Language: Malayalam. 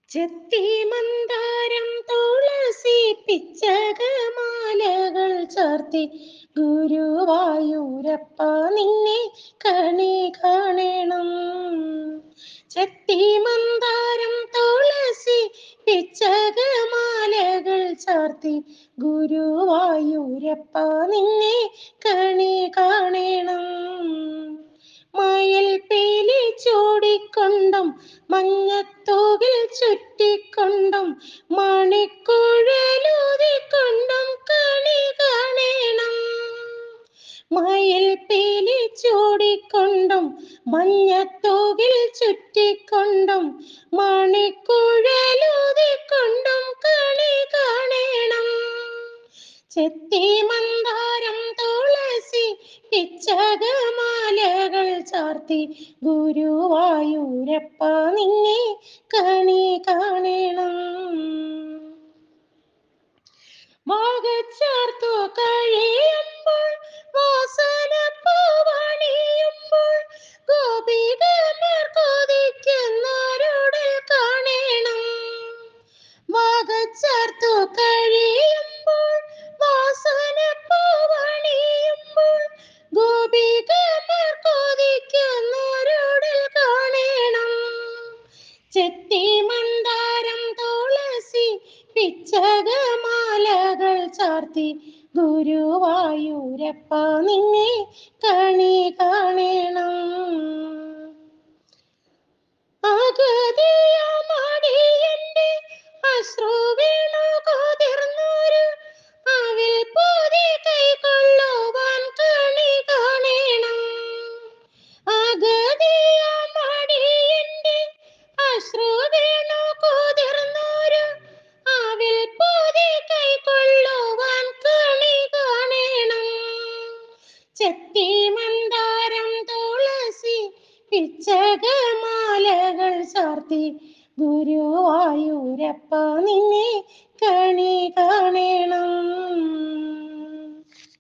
ചെത്തി മന്ദാരം തുളസി പിച്ചകമാലകൾ ചാർത്തി ഗുരുവായൂരപ്പ നിന്നെ കണി കാണണം ചെത്തി മന്ദാരം തുളസി പിച്ചകമാലകൾ ചാർത്തി ഗുരുവായൂരപ്പ നിന്നെ കണി കാണണം മയിൽ പീലി ചൂടിക്കൊണ്ടും മഞ്ഞത്തോകിൽ ചുറ്റിക്കൊണ്ടും മണിക്കുഴലൂതിക്കൊണ്ടും കണി കാണണം മയിൽ പീലി ചൂടിക്കൊണ്ടും മഞ്ഞത്തോകിൽ ചുറ്റിക്കൊണ്ടും മണിക്കുഴലൂതിക്കൊണ്ടും കണി കാണണം ചെത്തി മന്ദാരം തുളസി പിച്ചകമാലകൾ ചാർത്തി ഗുരുവായൂരപ്പ നിന്നെ കണി കാണണം മോകച്ചാർത്തു കഴിയുമ്പോൾ വാസന പൂവണിയുമ്പോൾ ഗോപികമാർ കൊതിക്കുന്നവരോടൽ കാണണം വാകച്ചാർത്തു കഴിയുമ്പോൾ വാസന പൂവണിയുമ്പോൾ ഗോപികമാർ കൊതിക്കുന്നവരോടൽ കാണണം ചെത്തി മന്ദാരം തുളസി പിച്ചകമാലകൾ ചാർത്തി ഗുരുവായൂരപ്പ നിന്നെ കണി കാണണം അഗതിയമടിയന്റെ അശ്രുവീണു കൊതിർന്നൊരു അവിൽ പൂതി കൈക്കൊള്ളുവാൻ കണി കാണണം അഗതിയമടിയന്റെ അശ്രുവീണു കൊതിർന്നൊരു അവിൽ പൂതി കൈക്കൊള്ളുവാൻ കണി കാണണം ചെത്തി മന്ദാരം തുളസി പിച്ചകമാലകൾ ചാർത്തി ഗുരുവായൂരപ്പ നിന്നെ